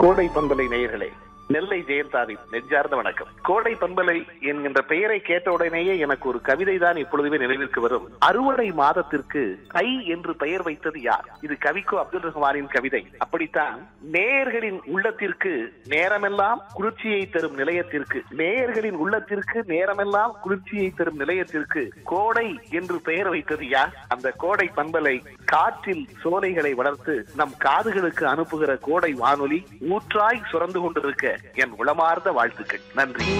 கோடை பண்பலை நேயர்களே நெல்லை ஜெயந்தாவின் நெஞ்சார்ந்த வணக்கம் கோடை பண்பலை என்கின்ற பெயரை கேட்ட உடனேயே எனக்கு ஒரு கவிதை தான் இப்பொழுதுமே நினைவிற்கு வரும் அறுவடை மாதத்திற்கு கை என்று பெயர் வைத்தது யார் இது கவிக்கோ அப்துல் ரஹ்மானின் கவிதை அப்படித்தான் நேயர்களின் உள்ளத்திற்கு நேரமெல்லாம் குளிர்ச்சியை தரும் நிலையத்திற்கு நேயர்களின் உள்ளத்திற்கு நேரமெல்லாம் குளிர்ச்சியை தரும் நிலையத்திற்கு கோடை என்று பெயர் வைத்தது யார் அந்த கோடை பண்பலை காற்றில் சோலைகளை வளர்த்து நம் காதுகளுக்கு அனுப்புகிற கோடை வானொலி ஊற்றாய் சுரந்து கொண்டிருக்க என் உளமார்ந்த வாழ்த்துக்கள் நன்றி